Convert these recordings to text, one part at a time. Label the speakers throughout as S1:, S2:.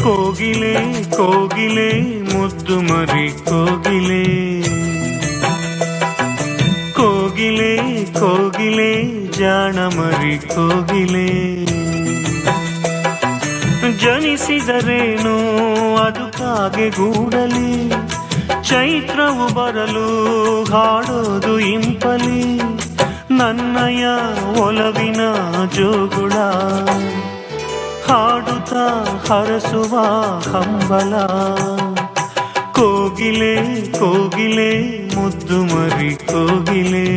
S1: ಕೋಗಿಲೆ ಕೋಗಿಲೆ ಮುದ್ದು ಮರಿ ಕೋಗಿಲೆ ಕೋಗಿಲೆ ಕೋಗಿಲೆ ಜಾಣ ಮರಿ ಕೋಗಿಲೆ ಜನಿಸಿದರೇನು ಅದು ಕಾಗೆ ಗೂಡಲಿ ಚೈತ್ರವು ಬರಲು ಹಾಡೋದು ಇಂಪಲಿ ನನ್ನಯ ಒಲವಿನ ಜೋಗುಳ ಹಾಡುತ್ತಾ ಹರಸುವ ಹಂಬಲ ಕೋಗಿಲೆ ಕೋಗಿಲೆ ಮುದ್ದು ಮರಿ ಕೋಗಿಲೆ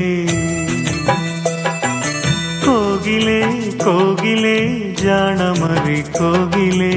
S1: ಕೋಗಿಲೆ ಕೋಗಿಲೆ ಜಾಣ ಮರಿ ಕೋಗಿಲೆ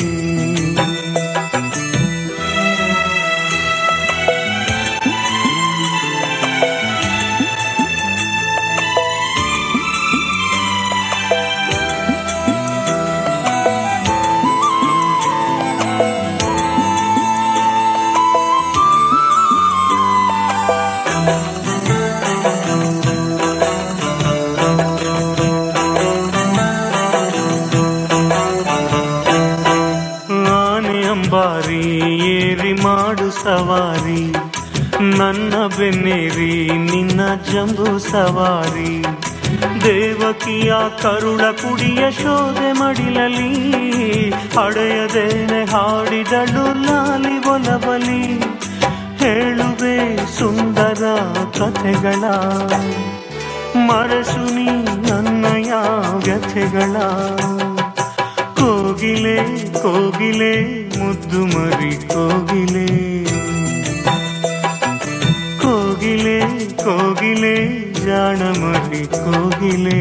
S1: ಆನೆ ಅಂಬಾರಿ ಏರಿ ಮಾಡು ಸವಾರಿ ನನ್ನ ಬೆನ್ನೇರಿ ನಿನ್ನ ಜಂಬು ಸವಾರಿ ದೇವಕಿಯ ಕರುಳ ಕುಡಿಯ ಶೋಧೆ ಮಡಿಲಲಿ ಅಡೆಯದೇನೆ ಹಾಡಿದಳು ಲಾಲಿ ಒಲಬಲಿ ಹೇಳುವೆ ಸುಂದರ ಕಥೆಗಳ ಮರಸು ನೀ ನನ್ನಯ ವ್ಯಥೆಗಳ ಕೋಗಿಲೆ ಕೋಗಿಲೆ ಮುದ್ದು ಮರಿ ಕೋಗಿಲೆ ಕೋಗಿಲೆ ಕೋಗಿಲೆ ಜಾಣ ಮರಿ ಕೋಗಿಲೆ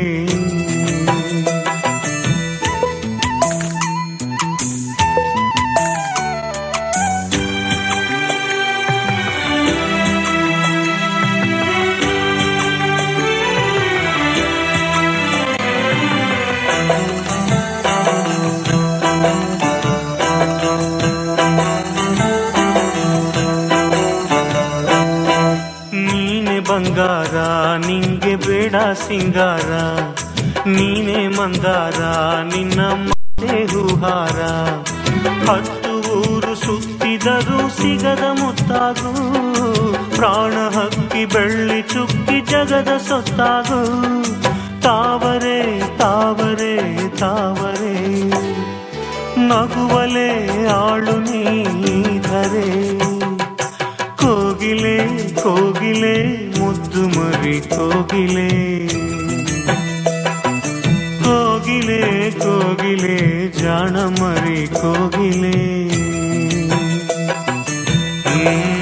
S1: ನೀನೆ ಬಂಗಾರ ನಿಂಗೆ ಬೇಡ ಸಿಂಗಾರ ನೀನೆ ಮಂದಾರ ನಿನ್ನ ಮತ್ತೆ ಹೂಹಾರ ಹತ್ತು ಊರು ಸುತ್ತಿದರೂ ಸಿಗದ ಮುತ್ತಾಗು ಪ್ರಾಣ ಹಕ್ಕಿ ಬೆಳ್ಳಿ ಚುಕ್ಕಿ ಜಗದ ಸೊತ್ತಾಗು ತಾವರೆ ತಾವರೆ ತಾವರೆ ನಗುವಲೆ ಆಳು ನೀಧರೆ ಕೋಗಿಲೆ ಕೋಗಿಲೆ ಮುದ್ದು ಮರಿ ಕೋಗಿಲೆ ಕೋಗಿಲೆ ಕೋಗಿಲೆ ಜಾಣ ಮರಿ ಕೋಗಿಲೆ ಹ್ಮ್